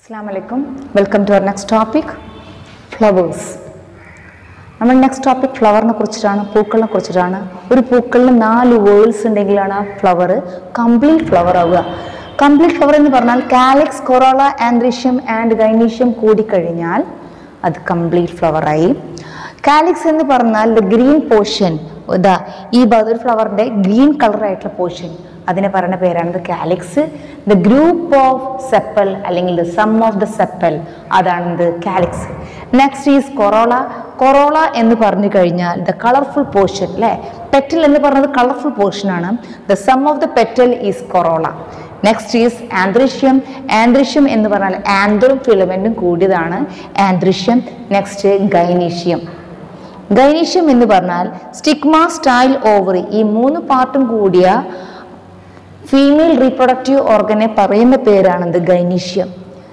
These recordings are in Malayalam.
അസ്സാം വലൈക്കും welcome to our next topic flowers നമ്മൾ നെക്സ്റ്റ് ടോപ്പിക് ഫ്ലവറിനെ കുറിച്ചിട്ടാണ് പൂക്കളിനെ കുറിച്ചിട്ടാണ് ഒരു പൂക്കളിൽ നാല് വേൾഡ്സ് ഉണ്ടെങ്കിലാണ് ആ ഫ്ലവർ കംപ്ലീറ്റ് ഫ്ലവർ ആവുക കംപ്ലീറ്റ് ഫ്ലവർ എന്ന് പറഞ്ഞാൽ calyx corolla androecium and gynoecium കൂടിക്കഴിഞ്ഞാൽ അത് കംപ്ലീറ്റ് ഫ്ലവറായി കാലിക്സ് എന്ന് പറഞ്ഞാൽ ദ ഗ്രീൻ പോർഷൻ ഇതാ ഈ ഭാഗത്ത് ഒരു ഫ്ലവറിന്റെ ഗ്രീൻ കളർ ആയിട്ടുള്ള പോർഷൻ അതിനെ പറയുന്ന പേരാണ് calyx the group of sepal അല്ലെങ്കിൽ the sum of the sepal അതാണ് എന്ത് calyx next is corolla corolla എന്ന് പറഞ്ഞു കഴിഞ്ഞാൽ ദ കളർഫുൾ പോർഷൻ അല്ലേ പെറ്റൽ എന്ന് പറയുന്നത് കളർഫുൾ പോർഷൻ ആണ് the sum of the petal is corolla next is androecium androecium എന്ന് പറഞ്ഞാൽ ആന്ത്രും ഫിലമെന്റും കൂടിയതാണ് ആന്ത്രിഷ്യം നെക്സ്റ്റ് ഗൈനീഷ്യം ഗൈനീഷ്യം എന്ന് പറഞ്ഞാൽ സ്റ്റിഗ്മ സ്റ്റൈൽ ഓവറി ഈ മൂന്ന് പാർട്ടും കൂടിയ ഫീമെയിൽ റീപ്രൊഡക്റ്റീവ് ഓർഗനെ പറയുന്ന പേരാണെന്ത് gynoecium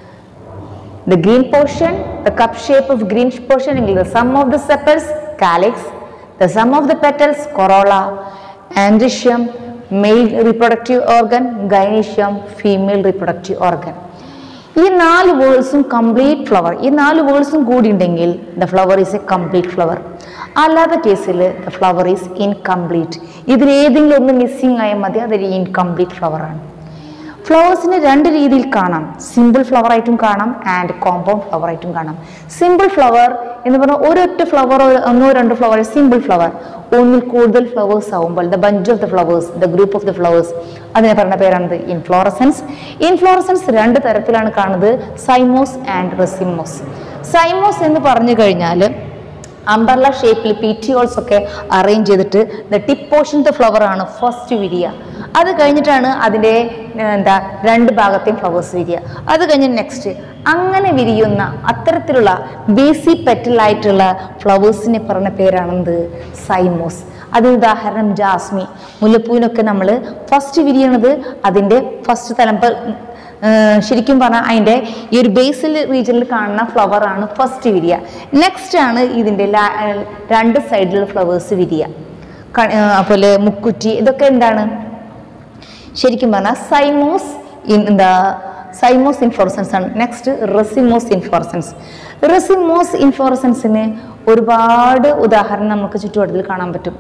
The green portion, the cup shape of green portion, is the sum of the sepals, calyx, the sum of the petals, corolla, androecium, male reproductive organ, gynoecium, female reproductive organ. ഈ നാല് വേൾഡ്സും കംപ്ലീറ്റ് ഫ്ലവർ ഈ നാല് വേൾഡ്സും കൂടി ഉണ്ടെങ്കിൽ the flower is a complete flower അല്ലാത്ത കേസിൽ ദ ഫ്ലവർ ഈസ് ഇൻകംപ്ലീറ്റ് ഇതിൽ ഏതെങ്കിലും ഒന്ന് മിസ്സിംഗ് ആയാൽ മതി അതൊരു ഇൻകംപ്ലീറ്റ് ഫ്ലവർ ആണ് ഫ്ലവേഴ്സിനെ രണ്ട് രീതിയിൽ കാണാം സിമ്പിൾ ഫ്ലവർ ആയിട്ടും കാണാം ആൻഡ് കോമ്പൗണ്ട് ഫ്ലവർ ആയിട്ടും കാണാം സിമ്പിൾ ഫ്ലവർ എന്ന് പറഞ്ഞാൽ ഒരൊറ്റ ഫ്ലവർ ഒന്നോ രണ്ടോ ഫ്ലവർ സിമ്പിൾ ഫ്ലവർ ഒന്നിൽ കൂടുതൽ ഫ്ലവേഴ്സ് ആവുമ്പോൾ the bunch of the flowers the group of the flowers അതിനെ പറഞ്ഞ പേരാണ് ഇൻഫ്ലോറസൻസ് ഇൻഫ്ലോറസൻസ് രണ്ട് തരത്തിലാണ് കാണുന്നത് സൈമോസ് ആൻഡ് റെസിമോസ് സൈമോസ് എന്ന് പറഞ്ഞു കഴിഞ്ഞാൽ അംബർല ഷേപ്പിൽ പീറ്റിയോൾസ് ഒക്കെ അറേഞ്ച് ചെയ്തിട്ട് the tip portion the flower ആണ് ഫസ്റ്റ് വിരിയ അത് കഴിഞ്ഞിട്ടാണ് അതിൻ്റെ ഏർ, എന്താ രണ്ട് ഭാഗത്തെയും ഫ്ലവേഴ്സ് വിരിയ അത് കഴിഞ്ഞ് നെക്സ്റ്റ് അങ്ങനെ വിരിയുന്ന അത്തരത്തിലുള്ള ബേസി പെറ്റലായിട്ടുള്ള ഫ്ലവേഴ്സിനെ പറഞ്ഞ പേരാണെന്ത് സൈമോസ് അതിന് ഉദാഹരണം ജാസ്മി മുല്ലപ്പൂവിനൊക്കെ നമ്മൾ ഫസ്റ്റ് വിരിയണത് അതിൻ്റെ ഫസ്റ്റ് തലം ഇപ്പൊ ഏർ ശരിക്കും പറഞ്ഞാൽ അതിൻ്റെ ഈ ഒരു ബേസിൽ റീജിയനിൽ കാണുന്ന ഫ്ലവർ ആണ് ഫസ്റ്റ് വിരിയ നെക്സ്റ്റ് ആണ് ഇതിൻ്റെ ലാ- ഏർ രണ്ട് സൈഡിലുള്ള ഫ്ലവേഴ്സ് വിരിയ ക- ഏർ അതുപോലെ മുക്കുറ്റി ഇതൊക്കെ എന്താണ് ശരിക്കും പറഞ്ഞാൽ സൈമോസ് ഇൻ എന്താ സൈമോസ് ഇൻഫ്ലോറസൻസ് ആണ് നെക്സ്റ്റ് റെസിമോസ് ഇൻഫ്ലോറസൻസ് റെസിമോസ് ഇൻഫ്ലോറസൻസിന് ഒരുപാട് ഉദാഹരണം നമുക്ക് ചുറ്റുവട്ടത്തിൽ കാണാൻ പറ്റും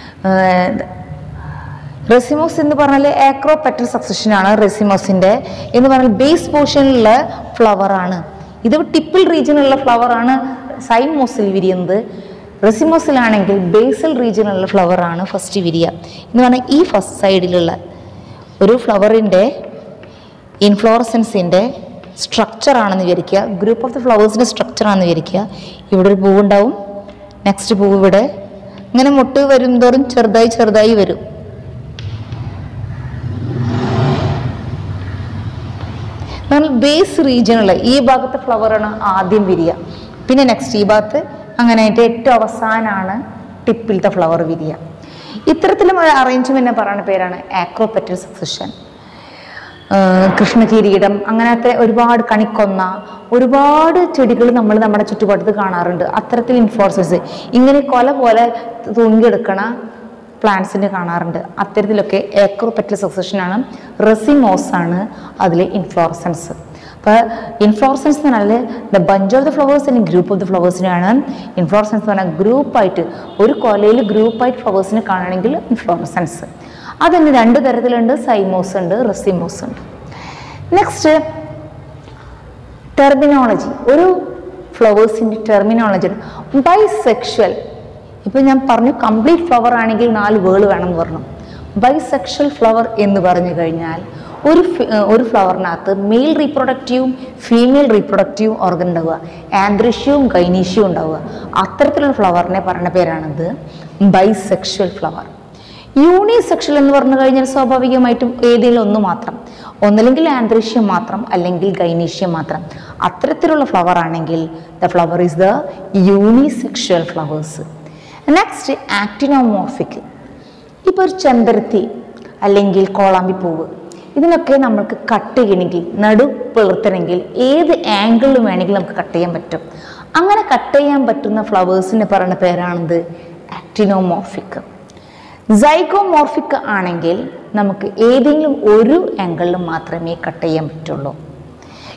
ഏർ റെസിമോസ് എന്ന് പറഞ്ഞാൽ ആക്രോ പെറ്റൽ സക്സഷൻ ആണ് റെസിമോസിന്റെ എന്ന് പറഞ്ഞാൽ ബേസ് പോർഷനിലുള്ള ഫ്ലവർ ആണ് ഇത് ടിപ്പിൾ റീജിയനിലുള്ള ഫ്ലവർ ആണ് സൈമോസിൽ വിരിയുന്നത് റെസിമോസിലാണെങ്കിൽ ബേസൽ റീജിയനിലുള്ള ഫ്ലവർ ആണ് ഫസ്റ്റ് വിരിയ എന്ന് പറഞ്ഞാൽ ഈ ഫസ്റ്റ് സൈഡിലുള്ള ഒരു ഫ്ലവറിൻ്റെ ഇൻഫ്ലോറസൻസിൻ്റെ സ്ട്രക്ചർ ആണെന്ന് വിചാരിക്കുക ഗ്രൂപ്പ് ഓഫ് ദ ഫ്ലവേഴ്സിൻ്റെ സ്ട്രക്ചർ ആണെന്ന് വിചാരിക്കുക ഇവിടെ ഒരു പൂവുണ്ടാവും നെക്സ്റ്റ് പൂവ് ഇവിടെ ഇങ്ങനെ മുട്ട് വരും തോറും ചെറുതായി ചെറുതായി വരും എന്നാൽ ബേസ് റീജിയനുള്ള ഈ ഭാഗത്തെ ഫ്ലവറാണ് ആദ്യം വിരിയ പിന്നെ നെക്സ്റ്റ് ഈ ഭാഗത്ത് അങ്ങനെ അതിൻ്റെ ഏറ്റവും അവസാനമാണ് ടിപ്പിലത്തെ ഫ്ലവർ വിരിയ ഇത്തരത്തിലും ഒരു അറേഞ്ച്മെന്റ് പറയുന്ന പേരാണ് ആക്രോപെറ്റൽ സക്സഷൻ കൃഷ്ണകിരീടം അങ്ങനത്തെ ഒരുപാട് കണിക്കൊന്ന ഒരുപാട് ചെടികൾ നമ്മൾ നമ്മുടെ ചുറ്റുപാടത്ത് കാണാറുണ്ട് അത്തരത്തിൽ ഇൻഫ്ലോറസൻസ് ഇങ്ങനെ കൊല പോലെ തൂങ്ങിയെടുക്കണ പ്ലാന്റ്സിന് കാണാറുണ്ട് അത്തരത്തിലൊക്കെ ഏക്രോപെറ്റൽ സക്സഷൻ ആണ് റെസിമോസ് ആണ് അതിൽ ഇൻഫ്ലോറസൻസ് അപ്പോൾ ഇൻഫ്ലോറസൻസ് എന്ന് പറഞ്ഞാൽ the bunch of the flowers അല്ലെങ്കിൽ ഗ്രൂപ്പ് ഓഫ് ദ ഫ്ലവേഴ്സിനാണ് ഇൻഫ്ലോറസൻസ് എന്ന് പറഞ്ഞാൽ ഗ്രൂപ്പായിട്ട് ഒരു കൊലയിൽ ഗ്രൂപ്പായിട്ട് ഫ്ലവേഴ്സിനെ കാണണമെങ്കിൽ ഇൻഫ്ലോറസൻസ് അതിന് രണ്ട് തരത്തിലുണ്ട് സൈമോസ് ഉണ്ട് റെസിമോസ് ഉണ്ട് നെക്സ്റ്റ് ടെർമിനോളജി ഒരു ഫ്ലവേഴ്സിൻ്റെ ടെർമിനോളജി ബൈസെക്ഷൽ ഇപ്പം ഞാൻ പറഞ്ഞു കംപ്ലീറ്റ് ഫ്ലവർ ആണെങ്കിൽ നാല് വേള് വേണമെന്ന് പറഞ്ഞു ബൈസെക്ഷൽ ഫ്ലവർ എന്ന് പറഞ്ഞു കഴിഞ്ഞാൽ ഒരു ഫി- ഏർ ഒരു ഫ്ലവറിനകത്ത് മെയിൽ റീപ്രൊഡക്റ്റീവും ഫീമെയിൽ റീപ്രൊഡക്റ്റീവും ഓർഗൻ ഉണ്ടാവുക ആന്ത്രിഷ്യവും ഗൈനീഷ്യവും ഉണ്ടാവുക അത്തരത്തിലുള്ള ഫ്ലവറിനെ പറയുന്ന പേരാണിത് ബൈസെക്ഷൽ ഫ്ലവർ യൂണിസെക്ഷൽ എന്ന് പറഞ്ഞു കഴിഞ്ഞാൽ സ്വാഭാവികമായിട്ടും ഏതെങ്കിലും ഒന്ന് മാത്രം ഒന്നല്ലെങ്കിൽ ആന്ത്രിഷ്യം മാത്രം അല്ലെങ്കിൽ ഗൈനീഷ്യം മാത്രം അത്തരത്തിലുള്ള ഫ്ലവർ ആണെങ്കിൽ the flower is the unisexual flowers next actinomorphic ഇപ്പോൾ ഒരു ചെമ്പരത്തി അല്ലെങ്കിൽ കോളാമ്പിപ്പൂവ് ഇതിനൊക്കെ നമ്മൾക്ക് കട്ട് ചെയ്യണമെങ്കിൽ നടു പിളർത്തണമെങ്കിൽ ഏത് ആംഗിളിലും വേണമെങ്കിൽ നമുക്ക് കട്ട് ചെയ്യാൻ പറ്റും അങ്ങനെ കട്ട് ചെയ്യാൻ പറ്റുന്ന ഫ്ലവേഴ്സിന് പറയുന്ന പേരാണിത് ആക്ടിനോമോർഫിക് സൈഗോമോർഫിക് ആണെങ്കിൽ നമുക്ക് ഏതെങ്കിലും ഒരു ആംഗിളിൽ മാത്രമേ കട്ട് ചെയ്യാൻ പറ്റുള്ളൂ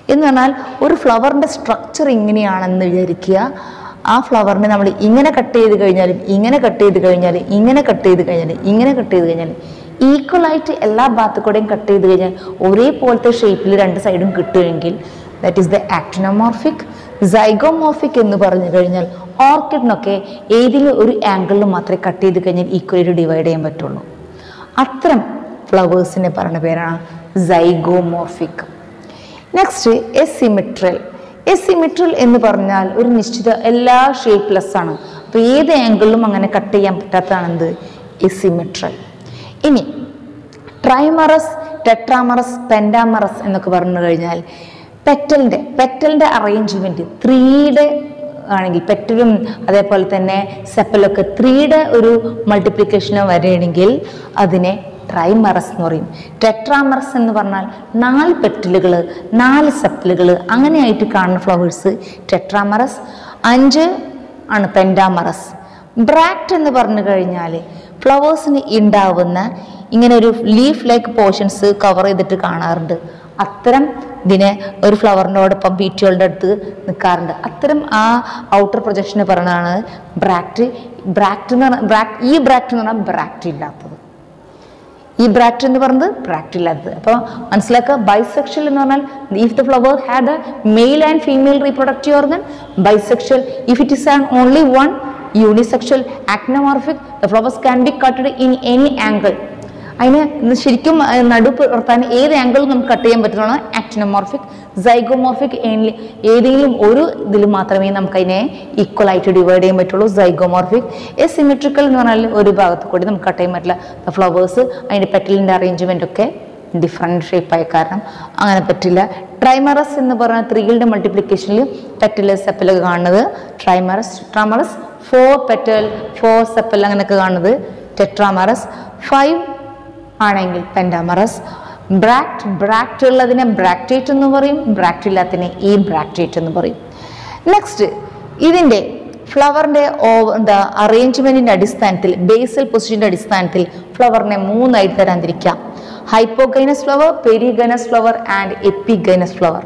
എന്ന് പറഞ്ഞാൽ ഒരു ഫ്ലവറിൻ്റെ സ്ട്രക്ചർ ഇങ്ങനെയാണെന്ന് വിചാരിക്കുക ആ ഫ്ലവറിനെ നമ്മൾ ഇങ്ങനെ കട്ട് ചെയ്ത് കഴിഞ്ഞാലും ഇങ്ങനെ കട്ട് ചെയ്ത് കഴിഞ്ഞാൽ ഇങ്ങനെ കട്ട് ചെയ്ത് കഴിഞ്ഞാൽ ഇങ്ങനെ കട്ട് ചെയ്ത് കഴിഞ്ഞാൽ ഈക്വൽ ആയിട്ട് എല്ലാ ഭാഗത്തു കൂടെയും കട്ട് ചെയ്ത് കഴിഞ്ഞാൽ ഒരേപോലത്തെ ഷേപ്പിൽ രണ്ട് സൈഡും കിട്ടുമെങ്കിൽ that is the actinomorphic zygomorphic എന്ന് പറഞ്ഞു കഴിഞ്ഞാൽ ഓർക്കിഡിനൊക്കെ ഏതെങ്കിലും ഒരു ആംഗിളിൽ മാത്രമേ കട്ട് ചെയ്ത് കഴിഞ്ഞാൽ ഈക്വലായിട്ട് ഡിവൈഡ് ചെയ്യാൻ പറ്റുള്ളൂ അത്തരം ഫ്ലവേഴ്സിനെ പറയുന്ന പേരാണ് സൈഗോമോർഫിക് നെക്സ്റ്റ് എസിമിട്രൽ എസിമിട്രൽ എന്ന് പറഞ്ഞാൽ ഒരു നിശ്ചിത എല്ലാ ഷേപ്പ്ലെസ് ആണ് അപ്പോൾ ഏത് ആംഗിളിലും അങ്ങനെ കട്ട് ചെയ്യാൻ പറ്റാത്തതാണെന്ത് എസിമിട്രൽ ഇനി ട്രൈമറസ് ടെട്രാമറസ് പെൻഡാമറസ് എന്നൊക്കെ പറഞ്ഞു കഴിഞ്ഞാൽ പെറ്റലിൻ്റെ പെറ്റലിൻ്റെ അറേഞ്ച്മെൻറ്റ് ത്രീയുടെ ആണെങ്കിൽ പെറ്റലും അതേപോലെ തന്നെ സെപ്പലൊക്കെ ത്രീയുടെ ഒരു മൾട്ടിപ്ലിക്കേഷനോ വരികയാണെങ്കിൽ അതിനെ ട്രൈമറസ് എന്ന് പറയും ടെട്രാമറസ് എന്ന് പറഞ്ഞാൽ നാല് പെറ്റലുകൾ നാല് സെപ്പലുകൾ അങ്ങനെയായിട്ട് കാണുന്ന ഫ്ലവേഴ്സ് ടെട്രാമറസ് അഞ്ച് ആണ് പെൻഡാമറസ് ബ്രാക്റ്റ് എന്ന് പറഞ്ഞു കഴിഞ്ഞാൽ ഫ്ലവേഴ്സിന് ഉണ്ടാവുന്ന ഇങ്ങനെ ഒരു ലീഫ് ലൈക്ക് പോർഷൻസ് കവർ ചെയ്തിട്ട് കാണാറുണ്ട് അത്തരം ഇതിനെ ഒരു ഫ്ലവറിനോടൊപ്പം ബീറ്റുകളുടെ അടുത്ത് നിൽക്കാറുണ്ട് അത്തരം ആ ഔട്ടർ പ്രൊജക്ഷന് പറയുന്നതാണ് ബ്രാക്റ്റ് ബ്രാക്റ്റ് എന്ന് പറഞ്ഞാൽ ബ്രാക്ട് ഈ ബ്രാക്റ്റ് എന്ന് പറഞ്ഞാൽ ബ്രാക്റ്റ് ഇല്ലാത്തത് ഈ ബ്രാക്റ്റ് എന്ന് പറയുന്നത് ബ്രാക്റ്റ് ഇല്ലാത്തത് അപ്പോൾ മനസ്സിലാക്കുക ബൈസെക്ഷൽ എന്ന് പറഞ്ഞാൽ if the flower had a male and female reproductive organ bisexual if it is an only one unisexual actinomorphic the flowers can be cutted in any angle അതിന് ഇത് ശരിക്കും അഹ് നടു പുലർത്താൻ ഏത് ആംഗിളും നമുക്ക് കട്ട് ചെയ്യാൻ പറ്റുന്നതാണ് ആക്ടിനോമോർഫിക് സൈഗോമോർഫിക് ഏതെങ്കിലും ഒരു ഇതിൽ മാത്രമേ നമുക്ക് അതിനെ ഈക്വൽ ആയിട്ട് ഡിവൈഡ് ചെയ്യാൻ പറ്റുള്ളൂ സൈഗോമോർഫിക് എ സിമെട്രിക്കൽ എന്ന് പറഞ്ഞാൽ ഒരു ഭാഗത്ത് കൂടി നമുക്ക് കട്ട് ചെയ്യാൻ പറ്റില്ല ഫ്ലവേഴ്സ് അതിൻ്റെ പെറ്റലിൻ്റെ അറേഞ്ച്മെൻ്റ് ഒക്കെ ഡിഫറെൻറ്റ് ഷേപ്പായ കാരണം അങ്ങനെ പറ്റില്ല ട്രൈമറസ് എന്ന് പറഞ്ഞ ത്രീകളുടെ മൾട്ടിപ്ലിക്കേഷനിൽ പെറ്റൽ സെപ്പലൊക്കെ കാണുന്നത് trimerous tetramerous four petal four sepal അങ്ങനെയൊക്കെ കാണുന്നത് ടെട്രാമറസ് ഫൈവ് ആണെങ്കിൽ പെൻഡാമറസ് ബ്രാക്ട് ബ്രാക്റ്റ് ഉള്ളതിനെ ബ്രാക്റ്റേറ്റ് എന്ന് പറയും ബ്രാക്റ്റ് ഇല്ലാത്തതിനെ ഈ ബ്രാക്റ്റേറ്റ് എന്ന് പറയും നെക്സ്റ്റ് ഇതിൻ്റെ ഫ്ലവറിൻ്റെ എന്താ അറേഞ്ച്മെൻറ്റിൻ്റെ അടിസ്ഥാനത്തിൽ ബേസൽ പൊസിഷൻ്റെ അടിസ്ഥാനത്തിൽ ഫ്ലവറിനെ മൂന്നായിട്ട് തരാതിരിക്കാം hypogynous flower perigynous flower and epigynous flower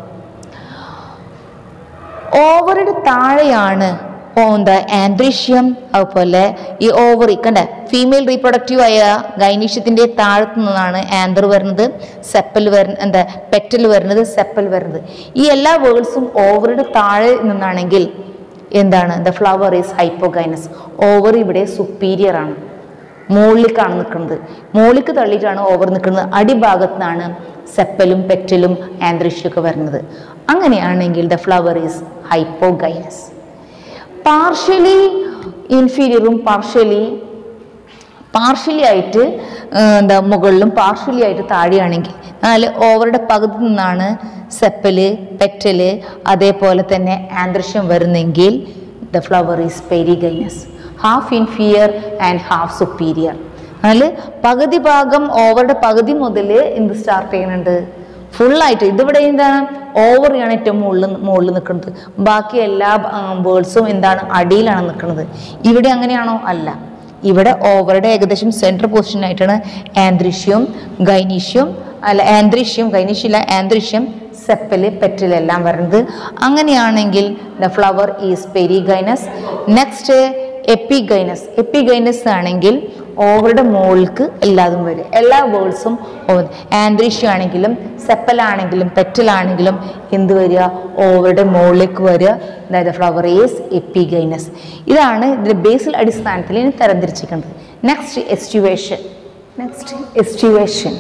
ഓവറുടെ താഴെയാണ് എന്താ ആൻഡ്രീഷ്യം അതുപോലെ ഈ ഓവറി കണ്ട ഫീമെയിൽ റീപ്രൊഡക്റ്റീവ് ആയ ഗൈനീഷ്യത്തിന്റെ താഴത്തു നിന്നാണ് ആന്തർ വരുന്നത് സെപ്പൽ വരുന്ന എന്താ പെറ്റൽ വരുന്നത് സെപ്പൽ വരുന്നത് ഈ എല്ലാ വേൾഡ്സും ഓവറുടെ താഴെ നിന്നാണെങ്കിൽ എന്താണ് the flower is hypogynous ovary ഇവിടെ സുപ്പീരിയർ ആണ് മുകളിലേക്കാണ് നിൽക്കുന്നത് മുകളിലേക്ക് തള്ളിയിട്ടാണ് ഓവർ നിൽക്കുന്നത് അടിഭാഗത്തു നിന്നാണ് സെപ്പലും പെറ്റലും ആന്ത്രിഷ്യൊക്കെ വരുന്നത് അങ്ങനെയാണെങ്കിൽ the flower is hypogynous partially ഇൻഫീരിയറും പാർഷ്യലി പാർഷ്യലി ആയിട്ട് ആ, എന്താ മുകളിലും പാർഷ്യലി ആയിട്ട് താഴെയാണെങ്കിൽ എന്നാൽ ഓവറുടെ പകുതി നിന്നാണ് സെപ്പല് പെറ്റല് അതേപോലെ തന്നെ ആന്തർഷ്യം വരുന്നെങ്കിൽ the flower is perigynous half inferior and half superior എന്നാൽ പകുതി ഭാഗം ഓവറുടെ പകുതി മുതൽ എന്ത് സ്റ്റാർട്ട് ചെയ്യുന്നുണ്ട് ഫുള്ളായിട്ട് ഇതിവിടെ എന്താണ് ഓവറിയാണ് ഏറ്റവും മുകളിൽ മുകളിൽ നിൽക്കുന്നത് ബാക്കി എല്ലാ വേർഡ്സും എന്താണ് അടിയിലാണ് നിൽക്കുന്നത് ഇവിടെ അങ്ങനെയാണോ അല്ല ഇവിടെ ഓവറുടെ ഏകദേശം സെൻട്രൽ പൊസിഷൻ ആയിട്ടാണ് ആന്ത്രിഷ്യം ഗൈനീഷ്യം അല്ല ആന്ത്രിഷ്യം ഗൈനീഷ്യം ഇല്ല ആന്ത്രിഷ്യം സെപ്പല് പെറ്റൽ എല്ലാം വരുന്നത് അങ്ങനെയാണെങ്കിൽ the flower is perigynous next epigynous epigynous ആണെങ്കിൽ ഓവറുടെ മുകൾക്ക് എല്ലാതും വരും എല്ലാ വേർഡ്സും ആന്ത്രിഷ്യം ആണെങ്കിലും സെപ്പലാണെങ്കിലും പെറ്റലാണെങ്കിലും എന്ത് വരിക ഓവറുടെ മുകളിലേക്ക് വരിക അതായത് ഫ്ലവർ ഈസ് എപ്പിഗൈനസ് ഇതാണ് ഇതിന്റെ ബേസിൽ അടിസ്ഥാനത്തിൽ ഇനി തരംതിരിച്ചിരിക്കുന്നത് next aestivation next aestivation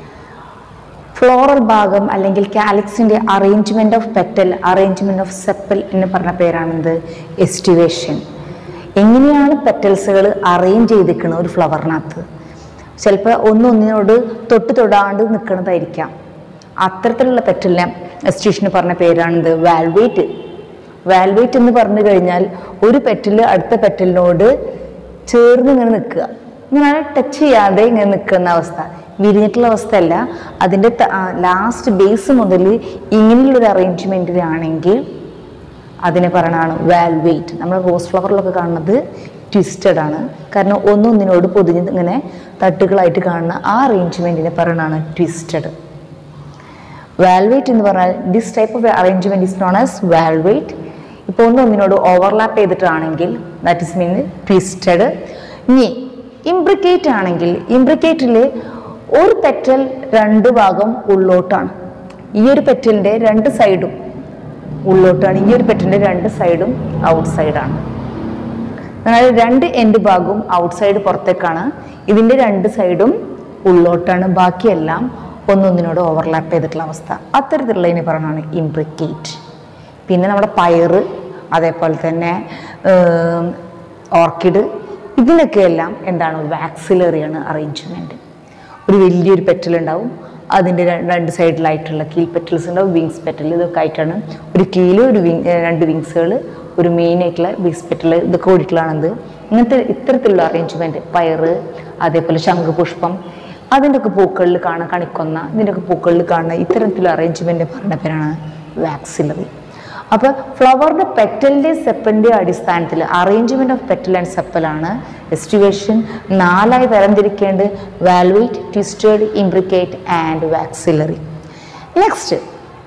floral ഭാഗം അല്ലെങ്കിൽ കാലിക്സിന്റെ arrangement of petal arrangement of sepal എന്ന് പറഞ്ഞ പേരാണെന്ത് എസ്റ്റുവേഷൻ എങ്ങനെയാണ് പെറ്റൽസുകൾ അറേഞ്ച് ചെയ്തിരിക്കുന്നത് ഒരു ഫ്ലവറിനകത്ത് ചിലപ്പോൾ ഒന്നൊന്നിനോട് തൊട്ട് തൊടാണ്ട് നിൽക്കുന്നതായിരിക്കാം അത്തരത്തിലുള്ള പെറ്റലിനെ എസ്റ്റുവേഷന് പറഞ്ഞ പേരാണെന്ത് വാൽവേറ്റ് വാൽവേറ്റ് എന്ന് പറഞ്ഞു കഴിഞ്ഞാൽ ഒരു പെറ്റൽ അടുത്ത പെറ്റലിനോട് ചേർന്ന് ഇങ്ങനെ നിൽക്കുക ഇങ്ങനെ ടച്ച് ചെയ്യാതെ ഇങ്ങനെ നിൽക്കുന്ന അവസ്ഥ വിരിഞ്ഞിട്ടുള്ള അവസ്ഥയല്ല അതിൻ്റെ ലാസ്റ്റ് ബേസ് മുതൽ ഇങ്ങനെയുള്ളൊരു അറേഞ്ച്മെൻറ്റിലാണെങ്കിൽ അതിനെ പറയണതാണ് വാൽവേറ്റ് നമ്മൾ റോസ് ഫ്ലവറിലൊക്കെ കാണുന്നത് ട്വിസ്റ്റഡ് ആണ് കാരണം ഒന്നൊന്നിനോട് പൊതിഞ്ഞ് ഇങ്ങനെ തട്ടുകളായിട്ട് കാണുന്ന ആ അറേഞ്ച്മെൻറ്റിനെ പറയണതാണ് ട്വിസ്റ്റഡ് വാൽവേറ്റ് എന്ന് പറഞ്ഞാൽ this type of arrangement is known as valvate ഇപ്പോൾ ഒന്ന് ഒന്നിനോട് ഓവർലാപ്പ് ചെയ്തിട്ടാണെങ്കിൽ ദാറ്റ് ഇസ് മീൻ ട്വിസ്റ്റഡ് ഇനി ഇംബ്രിക്കേറ്റ് ആണെങ്കിൽ ഇംബ്രിക്കേറ്റിൽ ഒരു പെറ്റൽ രണ്ട് ഭാഗം ഉള്ളോട്ടാണ് ഈ ഒരു പെറ്റലിൻ്റെ രണ്ട് സൈഡും ഉള്ളോട്ടാണ് ഈ ഒരു പെറ്റലിൻ്റെ രണ്ട് സൈഡും ഔട്ട് സൈഡാണ് അതായത് രണ്ട് എൻഡ് ഭാഗവും ഔട്ട് സൈഡ് പുറത്തേക്കാണ് ഇതിൻ്റെ രണ്ട് സൈഡും ഉള്ളോട്ടാണ് ബാക്കിയെല്ലാം ഒന്നൊന്നിനോട് ഓവർലാപ്പ് ചെയ്തിട്ടുള്ള അവസ്ഥ അത്തരത്തിലുള്ളതിനെ പറയുന്നതാണ് ഇംബ്രിക്കേറ്റ് പിന്നെ നമ്മുടെ പയറ് അതേപോലെ തന്നെ ഓർക്കിഡ് ഇതിനൊക്കെയെല്ലാം എന്താണ് വാക്സിലറിയാണ് അറേഞ്ച്മെൻറ്റ് ഒരു വലിയൊരു പെറ്റൽ ഉണ്ടാവും അതിൻ്റെ ര- രണ്ട് സൈഡിലായിട്ടുള്ള കീൽ പെറ്റൽസ് ഉണ്ടാവും വിങ്സ് പെറ്റൽ ഇതൊക്കെ ആയിട്ടാണ് ഒരു കീല് ഒരു വിങ് രണ്ട് വിങ്സുകൾ ഒരു മെയിൻ ആയിട്ടുള്ള വിങ്സ് പെറ്റൽ ഇതൊക്കെ കൂടിയിട്ടുള്ളതാണത് ഇങ്ങനത്തെ ഇത്തരത്തിലുള്ള അറേഞ്ച്മെൻറ്റ് പയറ് അതേപോലെ ശംഖുപുഷ്പം അതിൻ്റെയൊക്കെ പൂക്കളിൽ കാണുന്ന കണിക്കൊന്ന ഇതിൻ്റെയൊക്കെ പൂക്കളിൽ കാണുന്ന ഇത്തരത്തിലുള്ള അറേഞ്ച്മെൻറ്റ് പറഞ്ഞ പേരാണ് വാക്സിലറി അപ്പോൾ ഫ്ലവറിൻ്റെ പെറ്റലിൻ്റെ സെപ്പലിൻ്റെ അടിസ്ഥാനത്തിൽ അറേഞ്ച്മെൻറ്റ് ഓഫ് പെറ്റൽ ആൻഡ് സെപ്പലാണ് എസ്റ്റിവേഷൻ നാലായി തരംതിരിക്കേണ്ട valvate twisted imbricate and vexillary next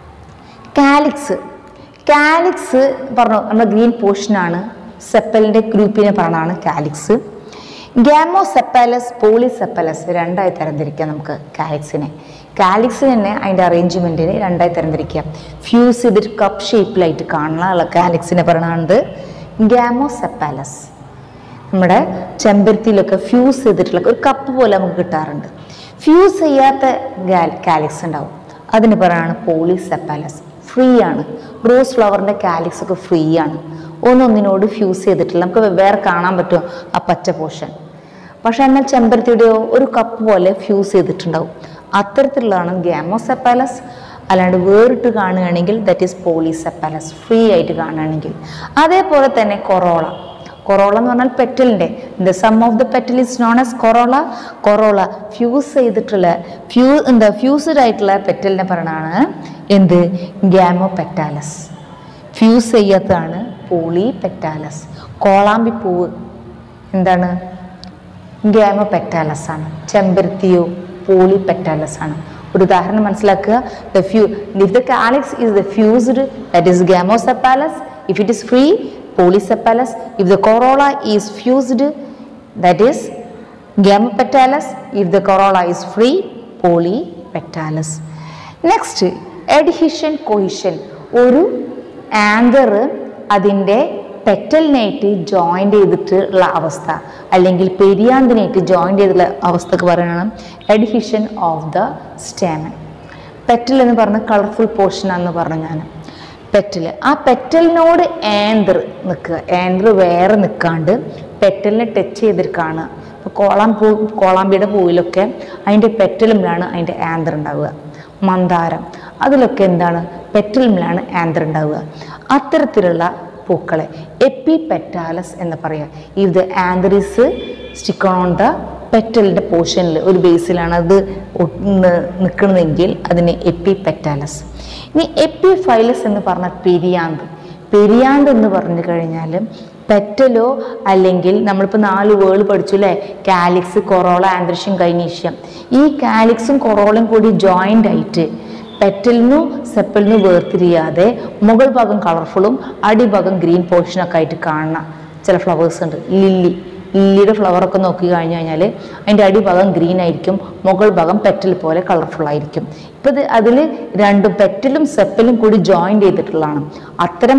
calyx calyx പറഞ്ഞു നമ്മുടെ ഗ്രീൻ പോർഷനാണ് സെപ്പലിൻ്റെ ഗ്രൂപ്പിനെ പറഞ്ഞാണ് കാലിക്സ് ഗ്യാമോസെപ്പാലസ് പോളിസെപ്പാലസ് രണ്ടായി തരംതിരിക്കാം നമുക്ക് കാലിക്സിനെ കാലിക്സ് തന്നെ അതിൻ്റെ അറേഞ്ച്മെൻറ്റിനെ രണ്ടായി തരംതിരിക്കാം ഫ്യൂസ് ചെയ്തിട്ട് കപ്പ് ഷേപ്പിലായിട്ട് കാണാനുള്ള കാലിക്സിനെ പറയുന്നത് ഗ്യാമോസെപ്പാലസ് നമ്മുടെ ചെമ്പരത്തിയിലൊക്കെ ഫ്യൂസ് ചെയ്തിട്ടുള്ള ഒരു കപ്പ് പോലെ നമുക്ക് കിട്ടാറുണ്ട് ഫ്യൂസ് ചെയ്യാത്ത കാലിക്സ് ഉണ്ടാവും അതിന് പറയാണ് പോളിസെപ്പാലസ് ഫ്രീ ആണ് റോസ് ഫ്ലവറിൻ്റെ കാലിക്സ് ഒക്കെ ഫ്രീ ആണ് ഒന്നൊന്നിനോട് ഫ്യൂസ് ചെയ്തിട്ടില്ല നമുക്ക് വേറെ കാണാൻ പറ്റുമോ ആ പച്ച പോർഷൻ പക്ഷെ എന്നാൽ ചെമ്പരത്തിയുടെയോ ഒരു കപ്പ് പോലെ ഫ്യൂസ് ചെയ്തിട്ടുണ്ടാവും അത്തരത്തിലുള്ളതാണ് ഗ്യാമോസെപ്പാലസ് അല്ലാണ്ട് വേറിട്ട് കാണുകയാണെങ്കിൽ ദറ്റ് ഈസ് പോളിസെപ്പാലസ് ഫ്രീ ആയിട്ട് കാണുകയാണെങ്കിൽ അതേപോലെ തന്നെ കൊറോള കൊറോള എന്ന് പറഞ്ഞാൽ പെറ്റലിൻ്റെ the sum of the petal is known as corolla corolla fuse ചെയ്തിട്ടുള്ള ഫ്യൂ എന്താ ഫ്യൂസ്ഡ് ആയിട്ടുള്ള പെറ്റലിനെ പറയണതാണ് എന്ത് ഗ്യാമോ പെറ്റാലസ് ഫ്യൂസ് ചെയ്യാത്തതാണ് പോളി പെറ്റാലസ് കോളാമ്പി പൂവ് എന്താണ് ഗ്യാമോ പെറ്റാലസ് ആണ് ചെമ്പരത്തിയോ പോളി പെറ്റാലസ് ആണ് ഒരു ഉദാഹരണം മനസ്സിലാക്കുക ദ ഫ്യൂ if the calyx is the fused that is gamosepalous if it is free polysepalous if the corolla is fused that is gamopetalous if the corolla is free polypetalous next adhesion cohesion ഒരു ആങ്കർ അതിൻ്റെ പെറ്റലിനായിട്ട് ജോയിൻ്റ് ചെയ്തിട്ടുള്ള അവസ്ഥ അല്ലെങ്കിൽ പെരിയാന്തിനായിട്ട് ജോയിൻ്റ് ചെയ്തിട്ടുള്ള അവസ്ഥക്ക് പറയണം adhesion of the stamen petal എന്ന് പറഞ്ഞ കളർഫുൾ പോർഷനാണെന്ന് പറഞ്ഞു ഞാൻ പെറ്റൽ ആ പെറ്റലിനോട് ആന്തർ നിൽക്കുക ആന്തർ വേറെ നിൽക്കാണ്ട് പെറ്റലിനെ ടച്ച് ചെയ്തിട്ട് കാണുക ഇപ്പോൾ കോളാം പൂ കോളാമ്പിയുടെ പൂവിലൊക്കെ അതിൻ്റെ പെറ്റലുമിലാണ് അതിൻ്റെ ആന്തർ ഉണ്ടാവുക മന്ദാരം അതിലൊക്കെ എന്താണ് പെറ്റലുമിലാണ് ആന്തർ ഉണ്ടാവുക അത്തരത്തിലുള്ള പൂക്കളെ എപ്പി പെറ്റാലസ് എന്ന് പറയുക if the anther is stick on the പെറ്റലിൻ്റെ പോർഷനിൽ ഒരു ബേസിലാണ് അത് നിൽക്കുന്നതെങ്കിൽ അതിന് എപ്പി പെറ്റാലസ് ഇനി എപ്പി ഫൈലസ് എന്ന് പറഞ്ഞാൽ പെരിയാന്ത് പെരിയാന്ത് എന്ന് പറഞ്ഞു കഴിഞ്ഞാൽ പെറ്റലോ അല്ലെങ്കിൽ നമ്മളിപ്പോൾ നാല് വേർഡ് പഠിച്ചു അല്ലേ കാലിക്സ് കൊറോള ആന്ത്രഷ്യം കൈനീഷ്യം ഈ കാലിക്സും കൊറോളയും കൂടി ജോയിൻ്റ് ആയിട്ട് പെറ്റലിനും സെപ്പലിനും വേർതിരിയാതെ മുകൾ ഭാഗം കളർഫുള്ളും അടിഭാഗം ഗ്രീൻ പോർഷനൊക്കെ ആയിട്ട് കാണുന്ന ചില ഫ്ലവേഴ്സ് ഉണ്ട് ലില്ലി ലില്ലിയുടെ ഫ്ലവറൊക്കെ നോക്കി കഴിഞ്ഞു കഴിഞ്ഞാൽ അതിൻ്റെ അടിഭാഗം ഗ്രീൻ ആയിരിക്കും മുകൾ ഭാഗം പെറ്റൽ പോലെ കളർഫുൾ ആയിരിക്കും ഇപ്പം ഇത് അതിൽ രണ്ടും പെറ്റലും സെപ്പലും കൂടി ജോയിൻ്റ് ചെയ്തിട്ടുള്ളതാണ് അത്തരം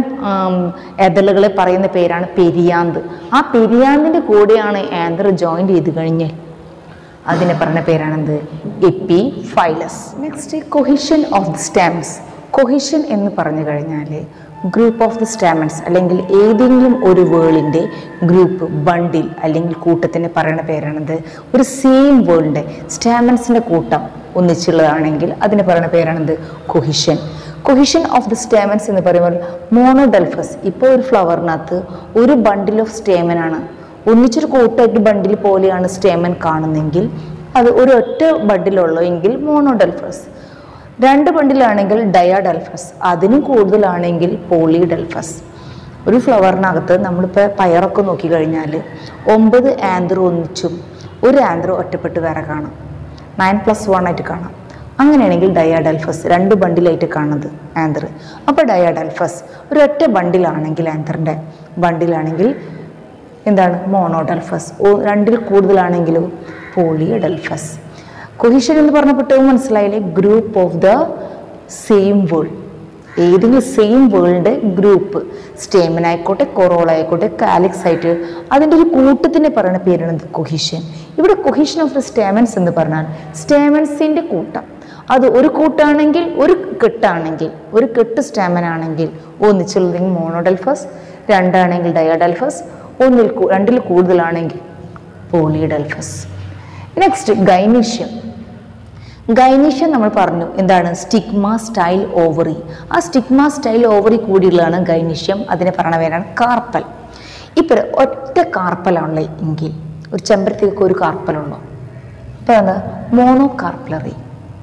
എതളുകളെ പറയുന്ന പേരാണ് പെരിയാന്ത് ആ പെരിയാന്തിൻ്റെ കൂടെയാണ് ആന്തർ ജോയിൻ്റ് ചെയ്ത് കഴിഞ്ഞാൽ അതിനെ പറഞ്ഞ പേരാണെന്ത് epiphyllous next cohesion of the stamens cohesion എന്ന് പറഞ്ഞു കഴിഞ്ഞാൽ ഗ്രൂപ്പ് ഓഫ് ദി സ്റ്റാമൻസ് അല്ലെങ്കിൽ ഏതെങ്കിലും ഒരു വേളിൻ്റെ ഗ്രൂപ്പ് ബണ്ടിൽ അല്ലെങ്കിൽ കൂട്ടത്തിന് പറയുന്ന പേരാണിത് ഒരു സെയിം വേളിൻ്റെ സ്റ്റാമൻസിൻ്റെ കൂട്ടം ഒന്നിച്ചുള്ളതാണെങ്കിൽ അതിന് പറയുന്ന പേരാണിത് cohesion cohesion of the stamens എന്ന് പറയുമ്പോൾ മോണോഡൽഫസ് ഇപ്പോൾ ഒരു ഫ്ലവറിനകത്ത് ഒരു ബണ്ടിൽ ഓഫ് സ്റ്റേമനാണ് ഒന്നിച്ചൊരു കൂട്ടായിട്ട് ബണ്ടിൽ പോലെയാണ് സ്റ്റേമൻ കാണുന്നതെങ്കിൽ അത് ഒരു ഒറ്റ ബണ്ടിലുള്ളൂ എങ്കിൽ മോണോഡൽഫസ് രണ്ട് ബണ്ടിലാണെങ്കിൽ ഡയാഡൽഫസ് അതിനും കൂടുതലാണെങ്കിൽ പോളിഡൽഫസ് ഒരു ഫ്ലവറിനകത്ത് നമ്മളിപ്പോൾ പയറൊക്കെ നോക്കിക്കഴിഞ്ഞാൽ ഒമ്പത് ആന്തർ ഒന്നിച്ചും ഒരു ആന്തർ ഒറ്റപ്പെട്ട് വേറെ കാണാം നയൻ പ്ലസ് വൺ ആയിട്ട് കാണാം അങ്ങനെയാണെങ്കിൽ ഡയാഡൽഫസ് രണ്ട് ബണ്ടിലായിട്ട് കാണുന്നത് ആന്തർ അപ്പോൾ ഡയാഡൽഫസ് ഒരൊറ്റ ബണ്ടിലാണെങ്കിൽ ആന്തറിൻ്റെ ബണ്ടിലാണെങ്കിൽ എന്താണ് മോണോഡൽഫസ് ഓ രണ്ടിൽ കൂടുതലാണെങ്കിലോ പോളിയഡൽഫസ് കൊഹിഷൻ എന്ന് പറഞ്ഞപ്പെട്ടത് മനസ്സിലായില്ലേ group of the same whorl ഏതെങ്കിലും സെയിം വേൾഡ് ഗ്രൂപ്പ് സ്റ്റേമൻ ആയിക്കോട്ടെ കൊറോള ആയിക്കോട്ടെ കാലിക്സ് ആയിട്ട് അതിൻ്റെ ഒരു കൂട്ടത്തിനെ പറയുന്ന പേരാണ് കൊഹിഷൻ ഇവിടെ കൊഹിഷൻ ഓഫ് ദ സ്റ്റേമൻസ് എന്ന് പറഞ്ഞാൽ സ്റ്റേമൻസിൻ്റെ കൂട്ടം അത് ഒരു കൂട്ടാണെങ്കിൽ ഒരു കെട്ടാണെങ്കിൽ ഒരു കെട്ട് സ്റ്റേമൻ ആണെങ്കിൽ ഒന്നിച്ചുള്ളതെങ്കിൽ മോണോഡൽഫസ് രണ്ടാണെങ്കിൽ ഡയോഡൽഫസ് ഒന്നിൽ കൂ- രണ്ടിൽ കൂടുതലാണെങ്കിൽ പോളിഡൽഫസ് നെക്സ്റ്റ് ഗൈനീഷ്യം ഗൈനീഷ്യം നമ്മൾ പറഞ്ഞു എന്താണ് സ്റ്റിഗ്മ സ്റ്റൈൽ ഓവറി ആ സ്റ്റിഗ്മ സ്റ്റൈൽ ഓവറി കൂടിയുള്ളതാണ് ഗൈനീഷ്യം അതിനെ പറയണ പേരാണ് കാർപ്പൽ ഇപ്പം ഒറ്റ കാർപ്പലാണുള്ളത് എങ്കിൽ ഒരു ചെമ്പരത്തിക്ക് ഒരു കാർപ്പലുള്ളൂ ഇപ്പം എന്താ മോണോ കാർപ്പലറി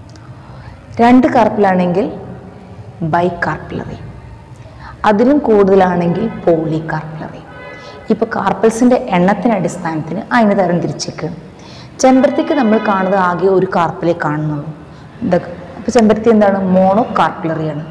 രണ്ട് കാർപ്പലാണെങ്കിൽ ബൈ കാർപ്പലറി അതിലും കൂടുതലാണെങ്കിൽ പോളി കാർപ്പലറി ഇപ്പോൾ കാർപ്പൽസിൻ്റെ എണ്ണത്തിന് അടിസ്ഥാനത്തിന് അതിന് തരം തിരിച്ചേക്കാണ് ചെമ്പരത്തിക്ക് നമ്മൾ കാണുന്നത് ആകെ ഒരു കാർപ്പലേ കാണുന്നുള്ളൂ ഇതൊക്കെ അപ്പോൾ ചെമ്പരത്തി എന്താണ് മോണോ കാർപ്പലറിയാണ്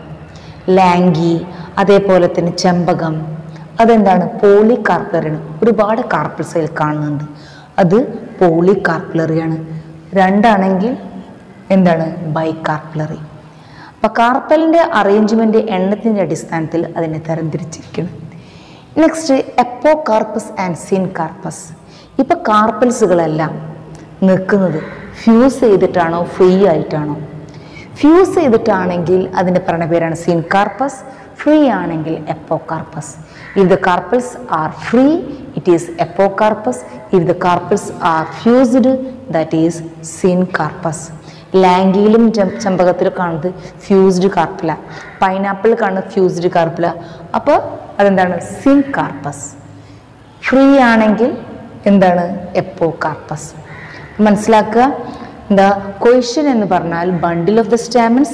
ലാങ്കി അതേപോലെ തന്നെ ചെമ്പകം അതെന്താണ് പോളി കാർപ്പലറിയാണ് ഒരുപാട് കാർപ്പൽസ് അതിൽ കാണുന്നുണ്ട് അത് പോളി കാർപ്പലറിയാണ് രണ്ടാണെങ്കിൽ എന്താണ് ബൈ കാർപ്പലറി അപ്പോൾ കാർപ്പലിൻ്റെ അറേഞ്ച്മെൻറ്റ് എണ്ണത്തിൻ്റെ അടിസ്ഥാനത്തിൽ അതിനെ തരംതിരിച്ചിരിക്കണം next apocarpous and syncarpous ഇപ്പോൾ കാർപ്പൽസുകളെല്ലാം നിൽക്കുന്നത് ഫ്യൂസ് ചെയ്തിട്ടാണോ ഫ്രീ ആയിട്ടാണോ ഫ്യൂസ് ചെയ്തിട്ടാണെങ്കിൽ അതിൻ്റെ പറഞ്ഞ പേരാണ് സിൻ കാർപ്പസ് ഫ്രീ ആണെങ്കിൽ apocarpous if the carpels are free it is apocarpous if the carpels are fused that is syncarpous ലാങ്കിയിലും ചെം- ചെമ്പകത്തിലും കാണുന്നത് ഫ്യൂസ്ഡ് കാർപ്പില പൈനാപ്പിൾ കാണുന്നത് ഫ്യൂസ്ഡ് കാർപ്പില അപ്പോൾ അതെന്താണ് സിൻ കാർപ്പസ് ഫ്രീ ആണെങ്കിൽ എന്താണ് എപ്പോ കാർപ്പസ് മനസ്സിലാക്കുക എന്താ കൊഹിഷൻ എന്ന് പറഞ്ഞാൽ bundle of the stamens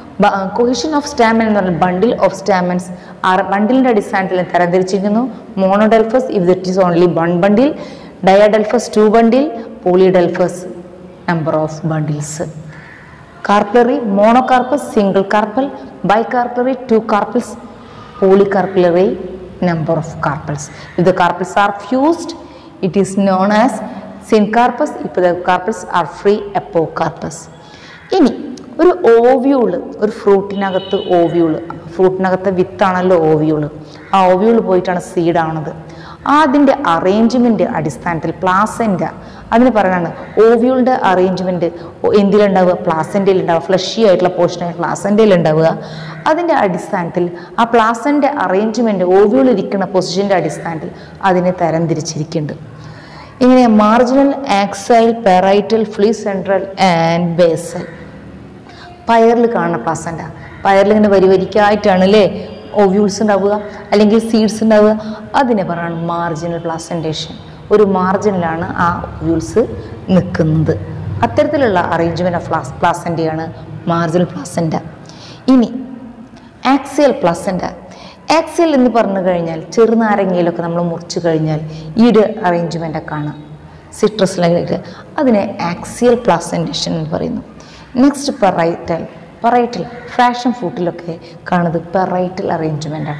cohesion of stamen എന്ന് പറഞ്ഞാൽ ബണ്ടിൽ ഓഫ് സ്റ്റാമൻസ് ആ ബണ്ടിലിൻ്റെ അടിസ്ഥാനത്തിൽ തരംതിരിച്ചിരിക്കുന്നു monadelphous if that is only one bundle diadelphous two bundle polyadelphous number of bundles carpellary monocarpus single carpel bicarpellary two carpels polycarpellary number of carpels if the carpels are fused it is known as syncarpus if the carpels are free apocarpus ഇനി ഒരു ഓവ്യൂള് ഒരു ഫ്രൂട്ടിനകത്ത് ഓവ്യൂള് ഫ്രൂട്ടിനകത്തെ വിത്താണല്ലോ ഓവ്യൂള് ആ ഓവ്യൂള് പോയിട്ടാണ് സീഡ് ആവണത് അതിൻ്റെ അറേഞ്ച്മെൻ്റ് അടിസ്ഥാനത്തിൽ പ്ലാസൻ്റ അതിന് പറയുന്നതാണ് ഓവ്യൂളിൻ്റെ അറേഞ്ച്മെൻറ്റ് എന്തിലുണ്ടാവുക പ്ലാസൻ്റയിൽ ഉണ്ടാവുക ഫ്ലഷി ആയിട്ടുള്ള പോർഷനായ പ്ലാസൻ്റയിൽ ഉണ്ടാവുക അതിൻ്റെ അടിസ്ഥാനത്തിൽ ആ പ്ലാസൻ്റെ അറേഞ്ച്മെൻറ്റ് ഓവ്യൂൾ ഇരിക്കുന്ന പൊസിഷൻ്റെ അടിസ്ഥാനത്തിൽ അതിനെ തരംതിരിച്ചിരിക്കുന്നുണ്ട് ഇങ്ങനെ marginal axile parietal free central and basal പയറിൽ കാണുന്ന പ്ലാസൻ്റ പയറിൽ ഇങ്ങനെ വരി വരിക്കായിട്ടാണ് അല്ലേ ഓവ്യൂൾസ് ഉണ്ടാവുക അല്ലെങ്കിൽ സീഡ്സ് ഉണ്ടാവുക അതിനെ പറയുന്നത് മാർജിനൽ പ്ലാസൻറ്റേഷൻ ഒരു മാർജിനിലാണ് ആ ഓവ്യൂൾസ് നിൽക്കുന്നത് അത്തരത്തിലുള്ള അറേഞ്ച്മെൻറ്റ് ഓഫ് പ്ലാസ് പ്ലാസൻ്റെയാണ് മാർജിനൽ പ്ലാസൻ്റ ഇനി ആക്സിയൽ പ്ലസൻ്റ ആക്സിയൽ എന്ന് പറഞ്ഞു കഴിഞ്ഞാൽ ചെറുനാരങ്ങയിലൊക്കെ നമ്മൾ മുറിച്ച് കഴിഞ്ഞാൽ ഈ ഒരു അറേഞ്ച്മെൻ്റ് കാണാം സിട്രസിലൊക്കെ അതിനെ ആക്സിയൽ പ്ലാസൻറ്റേഷൻ എന്ന് പറയുന്നു നെക്സ്റ്റ് പെറൈറ്റൽ പെറൈറ്റൽ ഫ്രാഷൻ ഫ്രൂട്ടിലൊക്കെ കാണുന്നത് പെറൈറ്റൽ അറേഞ്ച്മെൻ്റാണ്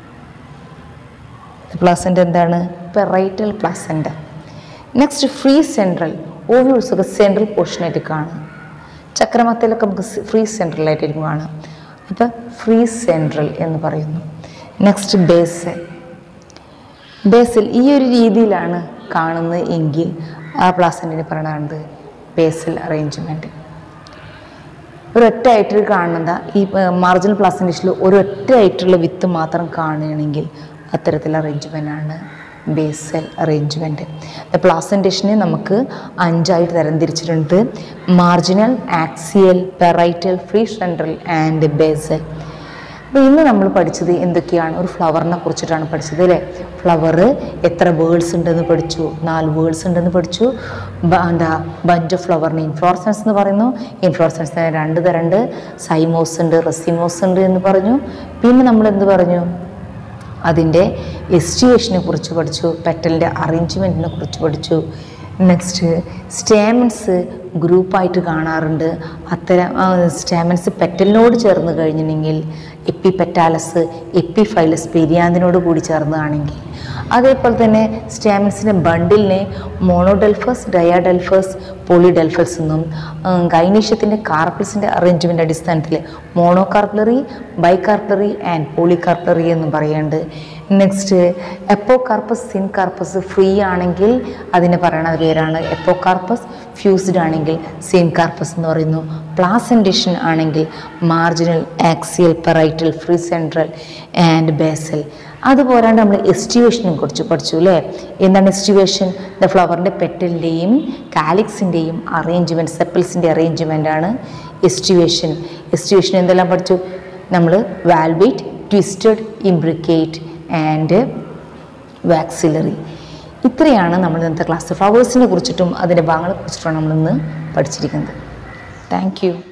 പ്ലാസൻ്റ് എന്താണ് parietal placenta next free central ovules ഒക്കെ സെൻട്രൽ പോർഷനായിട്ട് കാണും ചക്രമത്തയിലൊക്കെ നമുക്ക് ഫ്രീ സെൻട്രലായിട്ടായിരിക്കും കാണാം അപ്പോൾ ഫ്രീ സെൻട്രൽ എന്ന് പറയുന്നു നെക്സ്റ്റ് ബേസൽ ബേസൽ ഈ ഒരു രീതിയിലാണ് കാണുന്നത് എങ്കിൽ ആ പ്ലാസൻറ്റിനെ പറയണത് ബേസൽ അറേഞ്ച്മെൻറ്റ് ഒരൊറ്റ ആയിട്ട് കാണുന്നത് ഈ മാർജിനൽ പ്ലാസൻറ്റേഷനിൽ ഒരൊറ്റ ആയിട്ടുള്ള വിത്ത് മാത്രം കാണുകയാണെങ്കിൽ അത്തരത്തിലുള്ള അറേഞ്ച്മെൻ്റ് ആണ് ബേസൽ അറേഞ്ച്മെൻറ്റ് പ്ലാസൻറ്റേഷനെ നമുക്ക് അഞ്ചായിട്ട് തരംതിരിച്ചിട്ടുണ്ട് marginal axial parietal free central and basal അപ്പോൾ ഇന്ന് നമ്മൾ പഠിച്ചത് എന്തൊക്കെയാണ് ഒരു ഫ്ലവറിനെ കുറിച്ചിട്ടാണ് പഠിച്ചത് അല്ലേ ഫ്ലവർ എത്ര വേർഡ്സ് ഉണ്ടെന്ന് പഠിച്ചു നാല് വേർഡ്സ് ഉണ്ടെന്ന് പഠിച്ചു ബ- എന്താ ബഞ്ച് ഓഫ് ഫ്ലവറിന് ഇൻഫ്ലോറസൻസ് എന്ന് പറയുന്നു ഇൻഫ്ലോറസൻസിന് രണ്ട് തരമുണ്ട് സൈമോസ് ഉണ്ട് റെസിമോസ് ഉണ്ട് എന്ന് പറഞ്ഞു പിന്നെ നമ്മൾ എന്ത് പറഞ്ഞു അതിൻ്റെ എസ്റ്റിയേഷനെ കുറിച്ച് പഠിച്ചു പെറ്റലിൻ്റെ അറേഞ്ച്മെൻറ്റിനെ കുറിച്ച് പഠിച്ചു നെക്സ്റ്റ് സ്റ്റേമൻസ് ഗ്രൂപ്പായിട്ട് കാണാറുണ്ട് അത്തരം സ്റ്റേമൻസ് പെറ്റലിനോട് ചേർന്ന് കഴിഞ്ഞിട്ടുണ്ടെങ്കിൽ എപ്പി പെറ്റാലസ് എപ്പി ഫൈലസ് പെരിയാന്തിനോട് കൂടി ചേർന്നതാണെങ്കിൽ അതേപോലെ തന്നെ സ്റ്റേമൻസിൻ്റെ ബണ്ടിലിനെ മോണോഡെൽഫസ് ഡയാഡെൽഫസ് പോളിഡെൽഫസ് എന്നും ഗൈനീഷ്യത്തിൻ്റെ കാർപ്പിൾസിൻ്റെ അറേഞ്ച്മെൻ്റ് അടിസ്ഥാനത്തിൽ മോണോകാർപ്പലറി ബൈകാർപ്പലറി ആൻഡ് പോളികാർപ്പലറി എന്നും പറയുന്നുണ്ട് next apocarpous syncarpous free ആണെങ്കിൽ അതിന് പറയുന്ന പേരാണ് എപ്പോകാർപ്പസ് ഫ്യൂസ്ഡ് ആണെങ്കിൽ സിൻ കാർപ്പസ് എന്ന് പറയുന്നു പ്ലാസൻറ്റേഷൻ ആണെങ്കിൽ marginal axial parietal free central and basal അതുപോരാണ്ട് നമ്മൾ എസ്റ്റിവേഷനെ കുറിച്ച് പഠിച്ചു അല്ലേ എന്താണ് എസ്റ്റിവേഷൻ ദ ഫ്ലവറിൻ്റെ പെറ്റലിൻ്റെയും കാലിക്സിൻ്റെയും അറേഞ്ച്മെൻറ്റ് സെപ്പിൾസിൻ്റെ അറേഞ്ച്മെൻ്റ് ആണ് എസ്റ്റിവേഷൻ എസ്റ്റിവേഷൻ എന്തെല്ലാം പഠിച്ചു നമ്മൾ valvate twisted imbricate and vexillary ഇത്രയാണ് നമ്മൾ ഇന്നത്തെ ക്ലാസ് ഫ്ലവേഴ്സിനെ കുറിച്ചിട്ടും അതിൻ്റെ ഭാഗങ്ങളെ കുറിച്ചിട്ടും നമ്മളിന്ന് പഠിച്ചിരിക്കുന്നത് താങ്ക് യു